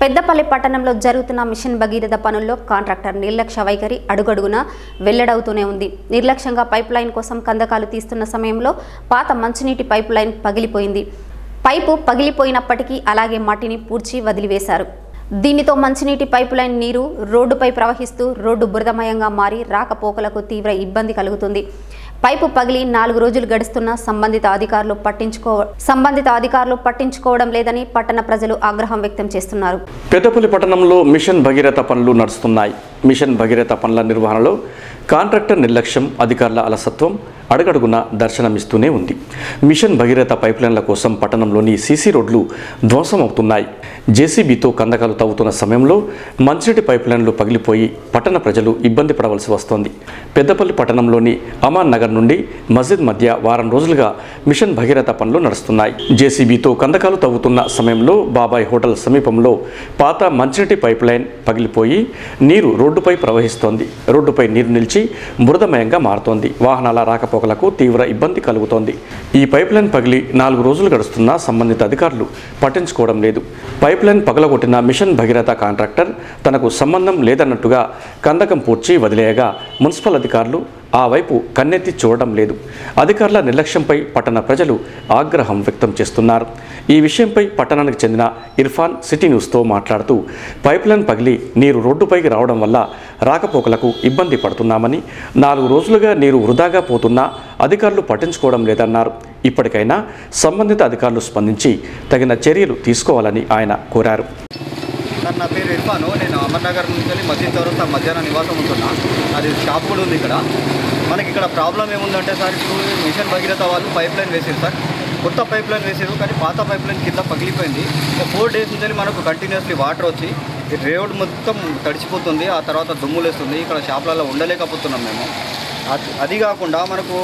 పెద్దపల్లి పట్టణంలో జరుగుతున్న మిషన్ భగీరథ పనుల్లో కాంట్రాక్టర్ నిర్లక్ష్య వైఖరి అడుగడుగునా వెల్లడవుతూనే ఉంది నిర్లక్ష్యంగా పైప్ లైన్ కోసం కందకాలు తీస్తున్న సమయంలో పాత మంచినీటి పైప్ లైన్ పగిలిపోయింది పైపు పగిలిపోయినప్పటికీ అలాగే మట్టిని పూడ్చి వదిలివేశారు దీనితో మంచినీటి పైపు లైన్ నీరు రోడ్డుపై ప్రవహిస్తూ రోడ్డు బురదమయంగా మారి రాకపోకలకు తీవ్ర ఇబ్బంది కలుగుతుంది పైపు పగిలి నాలుగు రోజులు గడుస్తున్నా సంబంధిత అధికారులు పట్టించుకో సంబంధిత అధికారులు పట్టించుకోవడం లేదని పట్టణ ప్రజలు ఆగ్రహం వ్యక్తం చేస్తున్నారు పెద్దపల్లి పట్టణంలో మిషన్ భగీరథ పనులు నడుస్తున్నాయి మిషన్ భగీరథ పనుల నిర్వహణలో కాంట్రాక్టర్ నిర్లక్ష్యం అధికారుల అలసత్వం అడుగడుగున దర్శనమిస్తూనే ఉంది మిషన్ భగీరథ పైప్లైన్ల కోసం పట్టణంలోని సీసీ రోడ్లు ధ్వంసమవుతున్నాయి జేసీబీతో కందకాలు తవ్వుతున్న సమయంలో మంచినీటి పైప్లైన్లు పగిలిపోయి పట్టణ ప్రజలు ఇబ్బంది పడవలసి వస్తోంది పెద్దపల్లి పట్టణంలోని అమాన్ నగర్ నుండి మస్జిద్ మధ్య వారం రోజులుగా మిషన్ భగీరథ పనులు నడుస్తున్నాయి జేసీబీతో కందకాలు తవ్వుతున్న సమయంలో బాబాయ్ హోటల్ సమీపంలో పాత మంచినీటి పైప్లైన్ పగిలిపోయి నీరు రోడ్డుపై ప్రవహిస్తోంది రోడ్డుపై నీరు నిలిచి బురదమయంగా మారుతోంది వాహనాల రాకపోకలకు తీవ్ర ఇబ్బంది కలుగుతోంది ఈ పైప్లైన్ పగిలి నాలుగు రోజులు గడుస్తున్నా సంబంధిత అధికారులు పట్టించుకోవడం లేదు పైప్లైన్ పగలగొట్టిన మిషన్ భగీరథ కాంట్రాక్టర్ తనకు సంబంధం లేదన్నట్టుగా కందకం పూడ్చి వదిలేయగా మున్సిపల్ అధికారులు ఆ వైపు కన్నెత్తి చూడడం లేదు అధికారుల నిర్లక్ష్యంపై పట్టణ ప్రజలు ఆగ్రహం వ్యక్తం చేస్తున్నారు ఈ విషయంపై పట్టణానికి చెందిన ఇర్ఫాన్ సిటీ న్యూస్తో మాట్లాడుతూ పైప్లైన్ పగిలి నీరు రోడ్డుపైకి రావడం వల్ల రాకపోకలకు ఇబ్బంది పడుతున్నామని నాలుగు రోజులుగా నీరు వృధాగా పోతున్నా అధికారులు పట్టించుకోవడం లేదన్నారు ఇప్పటికైనా సంబంధిత అధికారులు స్పందించి తగిన చర్యలు తీసుకోవాలని ఆయన కోరారు సార్ నా పేరు ఇర్ఫాను నేను అమర్నగర్ నుంచి వెళ్ళి మధ్య చౌరస్తా మధ్యాహ్నం నివాసం ఉంటున్నా అది షాప్ కూడా ఉంది ఇక్కడ మనకి ఇక్కడ ప్రాబ్లం ఏముందంటే సార్ ఇప్పుడు మిషన్ భగీరథ వాళ్ళు పైప్ లైన్ వేసారు సార్ కొత్త పైప్ లైన్ వేసారు కానీ పాత పైప్ లైన్ కింద పగిలిపోయింది ఒక ఫోర్ డేస్ నుంచి మనకు కంటిన్యూస్లీ వాటర్ వచ్చి ఈ రోడ్ మొత్తం తడిచిపోతుంది ఆ తర్వాత దుమ్ములు వేస్తుంది ఇక్కడ షాప్లలో ఉండలేకపోతున్నాం మేము అది- అది కాకుండా మనకు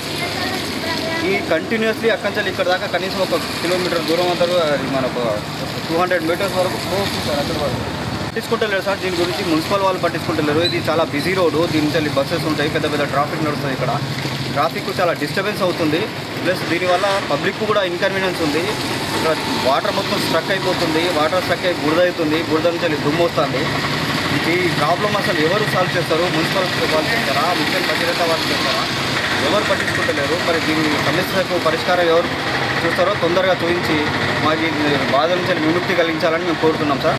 ఈ కంటిన్యూస్లీ అక్కడి నుంచి ఇక్కడ దాకా కనీసం ఒక కిలోమీటర్ దూరం అంటారు అది మనకు టూ హండ్రెడ్ మీటర్స్ వరకు flow వస్తుంది సార్ అక్కడ వరకు పట్టించుకుంటలేరు సార్ దీని గురించి మున్సిపల్ వాళ్ళు పట్టించుకుంటలేరు ఇది చాలా బిజీ రోడ్డు దీని నుంచి బస్సెస్ ఉంటాయి పెద్ద పెద్ద ట్రాఫిక్ నడుస్తుంది ఇక్కడ ట్రాఫిక్ చాలా డిస్టర్బెన్స్ అవుతుంది ప్లస్ దీనివల్ల పబ్లిక్ కూడా ఇన్కన్వీనియన్స్ ఉంది ఇక్కడ వాటర్ మొత్తం స్ట్రక్ అయిపోతుంది వాటర్ స్ట్రక్ అయి బురద అవుతుంది బురద నుంచి దుమ్ము వస్తుంది ఈ ప్రాబ్లం అసలు ఎవరు సాల్వ్ చేస్తారు మున్సిపల్ వాళ్ళు చేస్తారా మున్సిపల్ భగీరథ వాళ్ళు చేస్తారా ఎవరు పట్టించుకుంటలేరు మరి దీని సమస్యకు పరిష్కారం ఎవరు చూస్తారో తొందరగా చూపించి మాకు ఈ బాధ నుంచి విముక్తి కలిగించాలని మేము కోరుతున్నాం సార్